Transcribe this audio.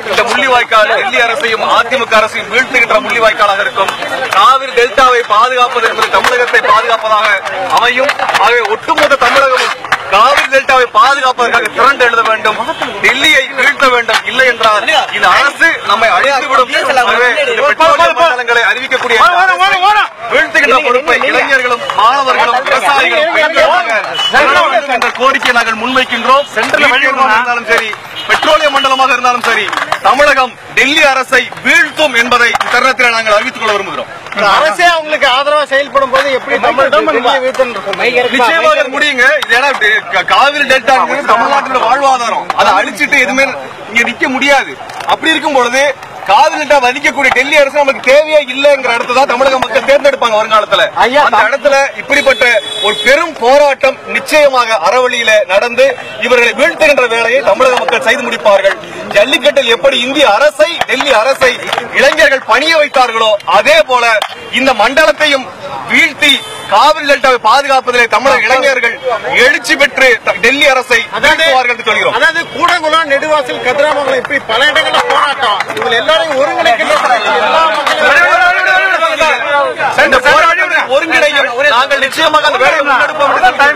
இந்த முள்ளிவாய்க்கால் டெல்லி அரசையும் அதிமுக அரசையும் வீழ்த்துகின்ற முள்ளிவாய்க்காலாக இருக்கும் காவிரி டெல்டாவை பாதுகாப்பது என்பது தமிழகத்தை பாதுகாப்பதாக அமையும் ஆகவே ஒட்டுமொத்த தமிழகமும் காவிரி டெல்டாவை பாதுகாப்பதற்காக திரண்டு எழுத வேண்டும் டெல்லியை வீழ்த்த வேண்டும் இல்லை என்றால் இந்த அரசு நம்மை அழித்துவிடும் ஆகவே இந்த பெட்ரோலிய மண்டலங்களை அறிவிக்கக்கூடிய வீழ்த்துகின்ற பொறுப்பை இளைஞர்களும் மாணவர்களும் விவசாயிகளும் பெண்களுமாக பெற வேண்டும் என்ற கோரிக்கையை நாங்கள் முன்வைக்கின்றோம் வீட்டியமாக இருந்தாலும் சரி பெட்ரோலிய மண்டலமாக இருந்தாலும் சரி தமிழகம் டெல்லி அரசை வீழ்த்தும் என்பதை தருணத்தில் நாங்கள் அறிவித்துக் கொள்ள விரும்புகிறோம் அரசே அவங்களுக்கு ஆதரவா செயல்படும் போது எப்படி தமிழகம் டெல்லியை வீழ்த்தணும் நிச்சயமாக அது முடியுங்க இது ஏன்னா இது க- காவிரி டெல்டாங்கிறது தமிழ்நாட்டோட வாழ்வாதாரம் அதை அழிச்சிட்டு எதுவுமே இங்க நிக்க முடியாது அப்படி இருக்கும் பொழுது காவிரி டெல்டா வதிக்கக்கூடிய டெல்லி அரசு நமக்கு தேவையே இல்லைங்கிற இடத்துல தான் தமிழக மக்கள் தேர்ந்தெடுப்பாங்க வருங்காலத்துல ஐயா, அந்த இடத்துல இப்படிப்பட்ட ஒரு பெரும் போராட்டம் நிச்சயமாக அறவழியில நடந்து இவர்களை வீழ்த்துகின்ற வேலையை தமிழக மக்கள் செய்து முடிப்பார்கள் ஜல்லிக்கட்டில் எப்படி இந்திய அரசை டெல்லி அரசை இளைஞர்கள் பணிய வைத்தார்களோ அதே போல இந்த மண்டலத்தையும் வீழ்த்தி காவிரி டெல்டாவை பாதுகாப்பதிலே தமிழக இளைஞர்கள் எழுச்சி பெற்று த- டெல்லி அரசை வீழ்த்துவார்கள் என்று சொல்கிறோம் அதாவது கூடங்குளம் நெடுவாசல் கதிராமங்கலம் இப்படி பல இடங்கள்ல போராட்டம் இவங்க எல்லாரையும் ஒருங்கிணைக்கின்ற எல்லா மக்களும் இந்த போராட்டத்தை ஒருங்கிணையும் நாங்கள் நிச்சயமாக அந்த வேலையை முன்னெடுப்போம் என்று